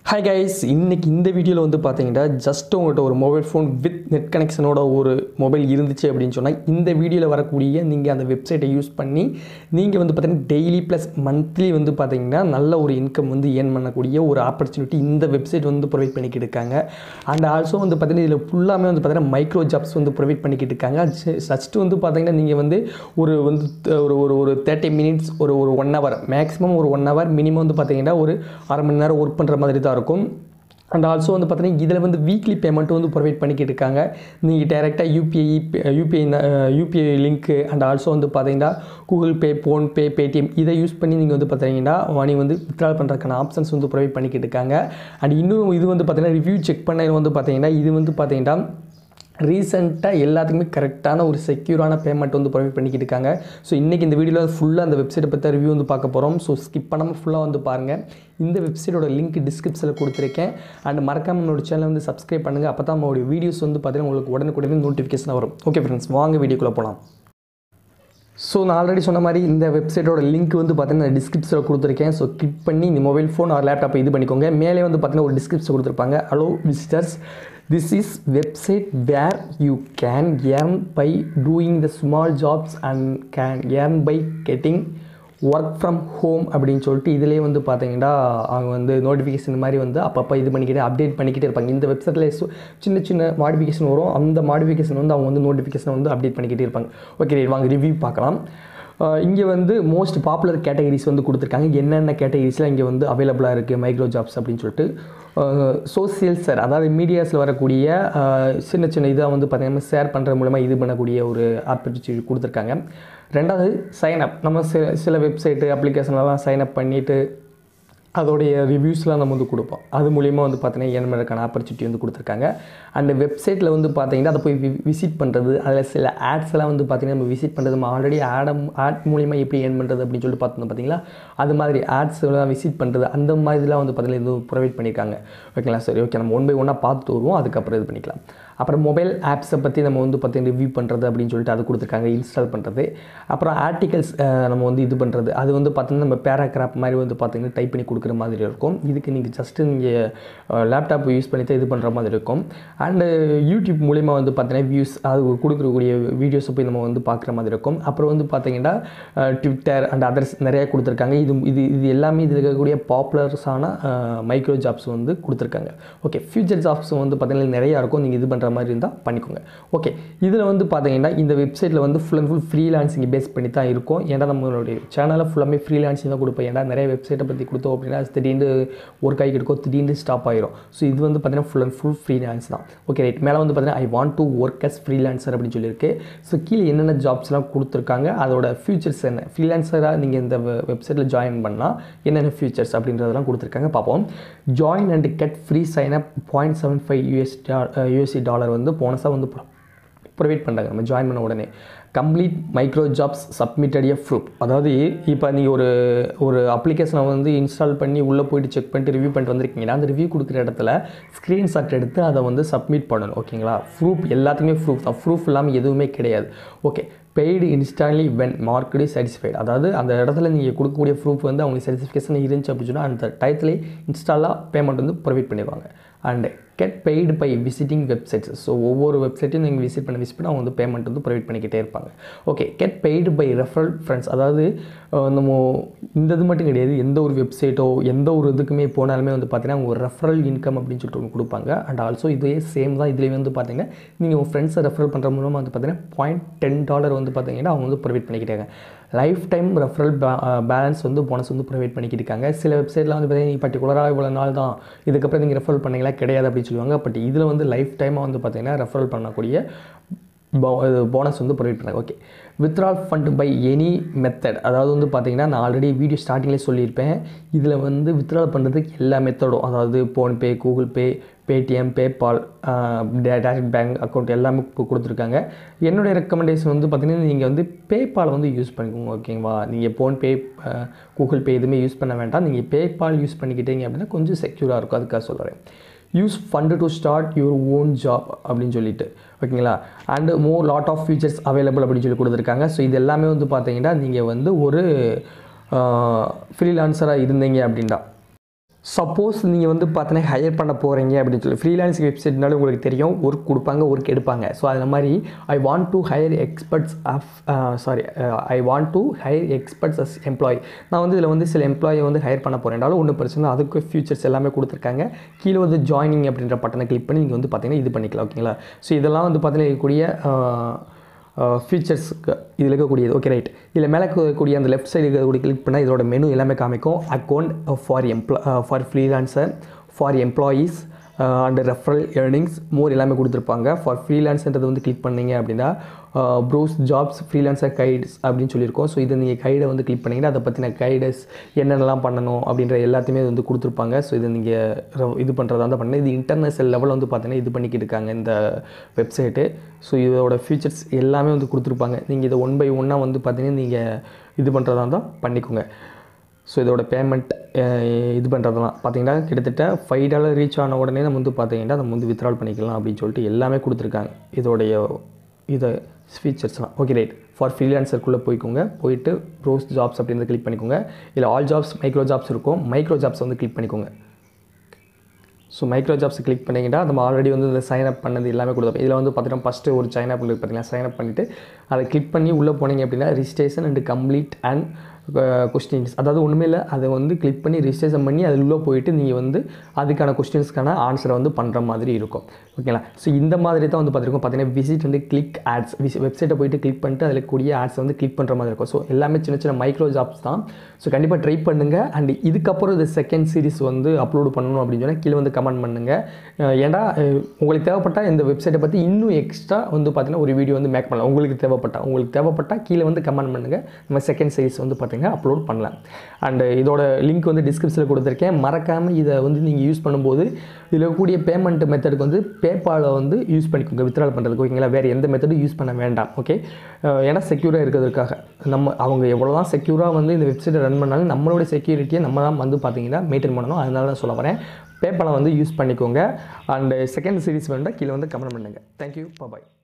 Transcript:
Hi guys இன்னைக்கு இந்த வீடியோவில் வந்து பார்த்தீங்கன்னா ஜஸ்ட் உங்கள்கிட்ட ஒரு மொபைல் ஃபோன் வித் நெட் கனெக்ஷனோட ஒரு மொபைல் இருந்துச்சு அப்படின்னு சொன்னால் இந்த வீடியோவில் வரக்கூடிய நீங்கள் அந்த வெப்சைட்டை யூஸ் பண்ணி நீங்கள் வந்து பார்த்தீங்கன்னா டெய்லி ப்ளஸ் மந்த்லி வந்து பார்த்தீங்கன்னா நல்ல ஒரு இன்கம் வந்து ஏர்ன் பண்ணக்கூடிய ஒரு ஆப்பர்ச்சுனிட்டி இந்த வெப்சைட் வந்து ப்ரொவைட் பண்ணிக்கிட்டு இருக்காங்க அண்ட் ஆல்சோ வந்து பார்த்தீங்கன்னா இதில் ஃபுல்லாமே வந்து பார்த்தீங்கன்னா மைக்ரோ ஜாப்ஸ் வந்து ப்ரொவைட் பண்ணிக்கிட்டு இருக்காங்க ஜஸ்ட் வந்து பார்த்தீங்கன்னா நீங்கள் வந்து ஒரு வந்து த- ஒரு ஒரு ஒரு தேர்ட்டி மினிட்ஸ் ஒரு ஒரு ஒன் ஹவர் மேக்ஸிமம் ஒரு ஒன் ஹவர் மினிமம் வந்து பார்த்தீங்கன்னா ஒரு அரை மணி நேரம் ஒர்க் பண்ணுற மாதிரி தான் இருக்கும் அண்ட் ஆல்சோ வந்து பார்த்தீங்கன்னா இதில் வந்து வீக்லி பேமெண்ட் வந்து ப்ரொவைட் பண்ணிக்கிட்டு இருக்காங்க நீங்கள் டேரெக்டாக யூபிஐ யூபிஐ யூபிஐ லிங்க்கு அண்ட் ஆல்சோ வந்து பார்த்தீங்கன்னா கூகுள் பே ஃபோன்பே பேடிஎம் இதை யூஸ் பண்ணி நீங்கள் வந்து பார்த்தீங்கன்னா மணி வந்து வித்ட்ரால் பண்ணுறதுக்கான ஆப்ஷன்ஸ் வந்து ப்ரொவைட் பண்ணிக்கிட்டு இருக்காங்க அண்ட் இன்னும் இது வந்து பார்த்தீங்கன்னா ரிவ்யூ செக் பண்ண வந்து பார்த்தீங்கன்னா இது வந்து பார்த்தீங்கன்னா ரீசெண்டாக எல்லாத்துக்குமே கரெக்டான ஒரு செக்யூரான பேமெண்ட் வந்து ப்ரொவைட் பண்ணிக்கிட்டு இருக்காங்க ஸோ இன்றைக்கி இந்த வீடியோவில் ஃபுல்லாக அந்த வெப்சைட்டை பற்றி ரிவ்யூ வந்து பார்க்க போகிறோம் ஸோ ஸ்கிப் பண்ணாமல் ஃபுல்லாக வந்து பாருங்கள் இந்த வெப்சைட்டோட லிங்க் டிஸ்கிரிப்ஷனில் கொடுத்துருக்கேன் அண்ட் மறக்காம என்னோட சேனலை வந்து சப்ஸ்கிரைப் பண்ணுங்கள் அப்போ தான் நம்மளுடைய வீடியோஸ் வந்து பார்த்தீங்கன்னா உங்களுக்கு உடனுக்குடனே நோட்டிஃபிகேஷன் வரும் ஓகே ஃப்ரெண்ட்ஸ் வாங்க வீடியோக்குள்ளே போகலாம் ஸோ நான் ஆல்ரெடி சொன்ன மாதிரி இந்த வெப்சைட்டோட லிங்க் வந்து பார்த்தீங்கன்னா டிஸ்கிரிப்ஷனில் கொடுத்துருக்கேன் ஸோ கிளிக் பண்ணி இந்த மொபைல் ஃபோன் ஆர் லேப்டாப் இது பண்ணிக்கோங்க மேலே வந்து பார்த்தீங்கன்னா ஒரு டிஸ்கிரிப்ஷன் கொடுத்துருப்பாங்க hello visitors this is website where you can earn by doing the small jobs and can earn by getting work from home அப்படின்னு சொல்லிட்டு இதிலே வந்து பார்த்தீங்கன்னா அவங்க வந்து நோட்டிஃபிகேஷன் மாதிரி வந்து அப்பப்போ இது பண்ணிக்கிட்டு அப்டேட் பண்ணிக்கிட்டே இருப்பாங்க இந்த வெப்சைட்டில் சின்ன சின்ன மாடிஃபிகேஷன் வரும் அந்த மாடிஃபிகேஷன் வந்து அவங்க வந்து நோட்டிஃபிகேஷன் வந்து அப்டேட் பண்ணிக்கிட்டே இருப்பாங்க ஓகே வாங்க ரிவ்யூ பார்க்கலாம் இங்கே வந்து மோஸ்ட் பாப்புலர் கேட்டகரிஸ் வந்து கொடுத்துருக்காங்க என்னென்ன கேட்டகரிஸ்லாம் இங்கே வந்து அவைலபிளாக இருக்குது மைக்ரோ ஜாப்ஸ் அப்படின்னு சொல்லிட்டு சோசியல் சார் அதாவது மீடியாஸில் வரக்கூடிய அஹ், சின்ன சின்ன இதாக வந்து பார்த்தீங்கன்னா ஷேர் பண்ணுறது மூலமாக இது பண்ணக்கூடிய ஒரு ஆப்பர்ச்சுனிட்டி கொடுத்துருக்காங்க ரெண்டாவது சைன் அப் நம்ம சில சில வெப்சைட்டு அப்ளிகேஷன்லாம் சைன் அப் பண்ணிவிட்டு அதோடைய ரிவ்யூஸ்லாம் நம்ம வந்து கொடுப்போம் அது மூலிமா வந்து பார்த்தீங்கன்னா ஏன் பண்ணுறதுக்கான ஆப்பர்ச்சுனிட்டி வந்து கொடுத்துருக்காங்க அண்ட் வெப்சைட்டில் வந்து பார்த்தீங்கன்னா அதை போய் விசிட் பண்ணுறது அதில் சில ஆட்ஸ் எல்லாம் வந்து பார்த்தீங்கன்னா நம்ம விசிட் பண்ணுறது நம்ம ஆல்ரெடி ஆடம் ஆட் மூலிமா எப்படி ஏர்ன் பண்ணுறது அப்படின்னு சொல்லிட்டு பார்த்தோம் பார்த்தீங்களா அது மாதிரி ஆட்ஸ் எல்லாம் விசிட் பண்ணுறது அந்த மாதிரிலாம் வந்து பார்த்தீங்கன்னா இது ப்ரொவைட் பண்ணியிருக்காங்க ஓகேங்களா சரி ஓகே நம்ம ஒன் பை ஒன்னாக பார்த்துட்டு வருவோம் அதுக்கப்புறம் இது பண்ணிக்கலாம் அப்புறம் மொபைல் ஆப்ஸை பற்றி நம்ம வந்து பார்த்தீங்கன்னா ரிவ்யூ பண்ணுறது அப்படின்னு சொல்லிட்டு அது கொடுத்துருக்காங்க இன்ஸ்டால் பண்ணுறது அப்புறம் ஆர்டிகல்ஸ் நம்ம வந்து இது பண்ணுறது அது வந்து பார்த்தீங்கன்னா நம்ம பேராகிராஃப் மாதிரி வந்து பார்த்தீங்கன்னா டைப் பண்ணி கொடுக்குற மாதிரி இருக்கும் இதுக்கு நீங்கள் ஜஸ்ட்டு நீங்கள் லேப்டாப் யூஸ் பண்ணி தான் இது பண்ணுற மாதிரி இருக்கும் அண்டு யூடியூப் மூலிமா வந்து பார்த்தீங்கன்னா வியூஸ் அது கொடுக்கக்கூடிய வீடியோஸை போய் நம்ம வந்து பார்க்குற மாதிரி இருக்கும் அப்புறம் வந்து பார்த்தீங்கன்னா ட்விட்டர் அண்ட் அதர்ஸ் நிறைய கொடுத்துருக்காங்க இது இது இது எல்லாமே இதில் இருக்கக்கூடிய பாப்புலர்ஸான மைக்ரோ ஜாப்ஸ் வந்து கொடுத்துருக்காங்க ஓகே ஃபியூச்சர் ஜாப்ஸ் வந்து பார்த்தீங்கன்னா நிறையா இருக்கும் நீங்கள் இது பண்ணுற மாதிரி இருந்தால் பண்ணிக்கோங்க ஓகே இதில் வந்து பார்த்தீங்கன்னா இந்த வெப்சைட்டில் வந்து full and full freelancing base பண்ணி தான் இருக்கும் ஏன்னா நம்மளுடைய சேனலில் ஃபுல்லாமே ஃப்ரீலான்சிங் தான் கொடுப்போம் ஏன்னா நிறைய வெப்சைட்டை பற்றி கொடுத்தோம் அப்படின்னா அது திடீர்னு ஒரு கை கிடைக்கும் திடீர்னு ஸ்டாப் ஆயிரும் ஸோ இது வந்து பார்த்தீங்கன்னா ஃபுல் அண்ட் ஃபுல் ஃப்ரீலான்ஸ் தான் ஓகே ரைட் மேலே வந்து பார்த்தீங்கன்னா I want to work as freelancer அப்படின்னு சொல்லியிருக்கு ஸோ கீழே என்னென்ன ஜாப்ஸ்லாம் கொடுத்துருக்காங்க அதோட ஃபியூச்சர்ஸ் என்ன ஃப்ரீலான்சராக நீங்கள் இந்த வெப்சைட்டில் ஜாயின் பண்ணால் என்னென்ன ஃபியூச்சர்ஸ் அப்படின்றதெல்லாம் கொடுத்துருக்காங்க பார்ப்போம் join and get free sign up point seven five US USC dollar வந்து போனஸாக வந்து ப்ரொவைட் பண்ணுறாங்க நம்ம ஜாயின் பண்ண உடனே complete micro jobs submitted a proof அதாவது இப்போ நீங்கள் ஒரு ஒரு அப்ளிகேஷனை வந்து இன்ஸ்டால் பண்ணி உள்ளே போயிட்டு செக் பண்ணிட்டு ரிவ்யூ பண்ணிட்டு வந்திருக்கீங்கன்னா அந்த ரிவ்யூ கொடுக்குற இடத்துல ஸ்க்ரீன்ஷாட் எடுத்து அதை வந்து சப்மிட் பண்ணணும் ஓகேங்களா ப்ரூஃப் எல்லாத்துக்குமே ப்ரூஃப் தான் ப்ரூஃப் இல்லாமல் எதுவுமே கிடையாது okay paid instantly when market satisfied அதாவது அந்த இடத்துல நீங்கள் கொடுக்கக்கூடிய ப்ரூஃப் வந்து அவங்களுக்கு சாட்டிஸ்ஃபிகேஷன் இருந்துச்சு அப்படின்னு சொன்னால் அந்த டயத்துலேயே இன்ஸ்டாலாக பேமெண்ட் வந்து ப்ரொவைட் பண்ணிடுவாங்க and get paid by visiting websites so ஒவ்வொரு வெப்சைட்டையும் நீங்கள் விசிட் பண்ண விசிட் பண்ண அவங்க வந்து பேமெண்ட் வந்து ப்ரொவைட் பண்ணிக்கிட்டே இருப்பாங்க okay get paid by referral friends அதாவது அஹ், நம்ம இந்த இது மட்டும் கிடையாது எந்த ஒரு வெப்சைட்டோ எந்த ஒரு இதுக்குமே போனாலுமே வந்து பார்த்தீங்கன்னா அவங்க ஒரு ரெஃபரல் இன்கம் அப்படின்னு சொல்லிட்டு ஒன்று கொடுப்பாங்க அண்ட் ஆல்சோ இதே சேம் தான் இதுலேயே வந்து பார்த்தீங்கன்னா நீங்கள் உங்கள் ஃப்ரெண்ட்ஸை ரெஃபர் பண்ணுற மூலமாக வந்து பார்த்தீங்கன்னா பாயிண்ட் டென் டாலர் வந்து பார்த்தீங்கன்னா அவங்க வந்து ப்ரொவைட் பண்ணிக்கிட்டாங்க லைஃப் டைம் ரெஃபரல் பேலன்ஸ் வந்து போனஸ் வந்து ப்ரொவைட் பண்ணிக்கிட்டு இருக்காங்க சில வெப்சைட்டில் வந்து பார்த்தீங்கன்னா பர்டிகுலராக இவ்வளோ நாள் தான் இதுக்கப்புறம் நீங்கள் ரெஃபர் பண்ணீங்களா கிடையாது அப்படின்னு சொல்லுவாங்க பட் இதில் வந்து லைஃப் டைமாக வந்து பார்த்தீங்கன்னா ரெஃபரல் பண்ணக்கூடிய போனஸ் வந்து ப்ரொவைட் பண்ணாங்க okay withdraw fund by any method அதாவது வந்து பார்த்தீங்கன்னா நான் ஆல்ரெடி வீடியோ ஸ்டார்டிங்லேயே சொல்லியிருப்பேன் இதில் வந்து வித்ட்ரால் பண்ணுறதுக்கு எல்லா மெத்தடும் அதாவது PhonePe Google Pay Paytm PayPal direct bank account எல்லாமே கு- கொடுத்துருக்காங்க என்னுடைய ரெக்கமெண்டேஷன் வந்து பார்த்தீங்கன்னா நீங்கள் வந்து பேபால் வந்து யூஸ் பண்ணிக்கோங்க ஓகேங்களா நீங்கள் ஃபோன்பே கூகுள் பே எதுவுமே யூஸ் பண்ண வேண்டாம் நீங்கள் பேபால் யூஸ் பண்ணிக்கிட்டீங்க அப்படின்னா கொஞ்சம் செக்யூராக இருக்கும் அதுக்காக சொல்கிறேன் use fund to start your own job அப்படின்னு சொல்லிட்டு ஓகேங்களா and more lot of features available அப்படின்னு சொல்லி கொடுத்துருக்காங்க ஸோ இது எல்லாமே வந்து பார்த்தீங்கன்னா நீங்கள் வந்து ஒரு ஃப்ரீலான்சராக இருந்தீங்க அப்படின்னா சப்போஸ் நீங்கள் வந்து பார்த்தீங்கன்னா ஹையர் பண்ண போகிறீங்க அப்படின்னு சொல்லி ஃப்ரீலான்சிங் வெப்சைட்னால உங்களுக்கு தெரியும் ஒர்க் கொடுப்பாங்க ஒர்க் எடுப்பாங்க ஸோ அது மாதிரி I want to hire experts of sorry I want to hire experts as employee நான் வந்து இதில் வந்து சில எம்ப்ளாயை வந்து ஹையர் பண்ண போகிறேன்டாலும் ஒன்றும் பிரச்சனை இல்லை. அதுக்கு ஃபியூச்சர்ஸ் எல்லாமே கொடுத்துருக்காங்க கீழே வந்து ஜாயினிங் அப்படின்ற பட்டனை கிளிக் பண்ணி நீங்கள் வந்து பார்த்தீங்கன்னா இது பண்ணிக்கலாம் ஓகேங்களா ஸோ இதெல்லாம் வந்து பார்த்தீங்கன்னா இருக்கக்கூடிய ஃபீச்சர்ஸ்க்கு இதில் இருக்கக்கூடியது ஓகே ரைட் இதில் மேலே இருக்கக்கூடிய அந்த லெஃப்ட் சைடு இருக்கக்கூடிய கிளிக் பண்ணால் இதோட மெனு எல்லாமே காமிக்கும் account for employ for freelancer for employees and referral earnings more எல்லாமே கொடுத்துருப்பாங்க ஃபார் ஃப்ரீலான்ஸ்ன்றது வந்து கிளிக் பண்ணீங்க அப்படின்னா ப்ரோஸ் ஜாப்ஸ் ஃப்ரீலான்சர் கைட்ஸ் அப்படின்னு சொல்லியிருக்கோம் ஸோ இதை நீங்கள் கைடை வந்து கிளிக் பண்ணிங்கன்னா அதை பற்றின கைடஸ் என்னென்னலாம் பண்ணணும் அப்படின்ற எல்லாத்தையுமே வந்து கொடுத்துருப்பாங்க ஸோ இதை நீங்கள் இது பண்ணுறதா இருந்தால் பண்ணி இது இன்டர்நேஷனல் லெவலில் வந்து பார்த்தீங்கன்னா இது பண்ணிக்கிட்டு இருக்காங்க இந்த வெப்சைட்டு ஸோ இதோட ஃபீச்சர்ஸ் எல்லாமே வந்து கொடுத்துருப்பாங்க நீங்கள் இதை ஒன் பை ஒன்னாக வந்து பார்த்தீங்கன்னா நீங்கள் இது பண்ணுறதா இருந்தால் பண்ணிக்கோங்க ஸோ இதோட பேமெண்ட் இது பண்ணுறதெல்லாம் பார்த்தீங்கன்னா கிட்டத்தட்ட ஃபைவ் டாலர் ரீச் ஆன உடனே நம்ம வந்து பார்த்தீங்கன்னா நம்ம வந்து வித்ட்ரால் பண்ணிக்கலாம் அப்படின்னு சொல்லிட்டு எல்லாமே கொடுத்துருக்காங்க இதோடைய இதை ஃபீச்சர்ஸ்லாம் ஓகே ரைட் ஃபார் ஃப்ரீலான்சருக்குள்ளே போய்க்கோங்க போயிட்டு ப்ரோஸ் ஜாப்ஸ் அப்படின்றத கிளிக் பண்ணிக்கோங்க இல்லை ஆல் ஜாப்ஸ் மைக்ரோ ஜாப்ஸ் இருக்கும் மைக்ரோ ஜாப்ஸ் வந்து கிளிக் பண்ணிக்கோங்க ஸோ மைக்ரோ ஜாப்ஸ் கிளிக் பண்ணிக்கிட்டால் நம்ம ஆல்ரெடி வந்து இந்த சைன் அப் பண்ணது எல்லாமே கொடுத்தோம் இதில் வந்து பார்த்தீங்கன்னா ஃபஸ்ட்டு ஒரு சைன் அப் பார்த்தீங்கன்னா சைன் அப் பண்ணிவிட்டு அதை கிளிக் பண்ணி உள்ளே போனீங்க அப்படின்னா registration and complete and questions அதாவது ஒன்றுமே இல்லை அதை வந்து கிளிக் பண்ணி ரிஜிஸ்ட்ரேஷன் பண்ணி அதில் உள்ளே போயிட்டு நீங்கள் வந்து அதுக்கான கொஸ்டின்ஸ்க்கான ஆன்சரை வந்து பண்ணுற மாதிரி இருக்கும் ஓகேங்களா ஸோ இந்த மாதிரி தான் வந்து பார்த்துருக்கோம் பார்த்தீங்கன்னா விசிட் வந்து கிளிக் ஆட்ஸ் விசி வெப்சைட்டை போயிட்டு கிளிக் பண்ணிட்டு அதில் கூடிய ஆட்ஸ் வந்து கிளிக் பண்ணுற மாதிரி இருக்கும் ஸோ எல்லாமே சின்ன சின்ன மைக்ரோ ஜாப்ஸ் தான் ஸோ கண்டிப்பாக ட்ரை பண்ணுங்கள் அண்ட் இதுக்கப்புறம் இது செகண்ட் சீரிஸ் வந்து அப்லோட் பண்ணணும் அப்படின்னு சொன்னால் கீழே வந்து கமெண்ட் பண்ணுங்கள் அஹ் ஏன்டா அஹ் உங்களுக்கு தேவைப்பட்டால் இந்த வெப்சைட்டை பற்றி இன்னும் எக்ஸ்ட்ரா வந்து பார்த்தீங்கன்னா ஒரு வீடியோ வந்து மேக் பண்ணலாம் உங்களுக்கு தேவைப்பட்டா உங்களுக்கு தேவைப்பட்டால் கீழே வந்து கமெண்ட் பண்ணுங்கள் நம்ம செகண்ட் சீரிஸ் வந்து பார்த்தீங்கன்னா அப்லோட் பண்ணலாம் அண்ட் இதோட லிங்க் வந்து டிஸ்கிரிப்ஷனில் கொடுத்துருக்கேன் மறக்காமல் இதை வந்து நீங்கள் யூஸ் பண்ணும்போது இதில் இருக்கக்கூடிய பேமெண்ட் மெத்தடுக்கு வந்து பேபாலை வந்து யூஸ் பண்ணிக்கோங்க வித்ட்ரால் பண்ணுறதுக்கு ஓகேங்களா வேறு எந்த மெத்தடும் யூஸ் பண்ண வேண்டாம் ஓகே ஏன்னா செக்யூராக இருக்கிறதுக்காக நம்ம அவங்க எவ்வளோ தான் செக்யூராக வந்து இந்த வெப்சைட்டை ரன் பண்ணாலும் நம்மளோட செக்யூரிட்டியை நம்ம தான் வந்து பார்த்தீங்கன்னா மெயின்டைன் பண்ணணும் அதனால தான் சொல்ல வரேன் பேபாலை வந்து யூஸ் பண்ணிக்கோங்க அண்ட் செகண்ட் சீரிஸ் வேண்டாம் கீழே வந்து கமெண்ட் பண்ணுங்கள் தேங்க்யூ பாய்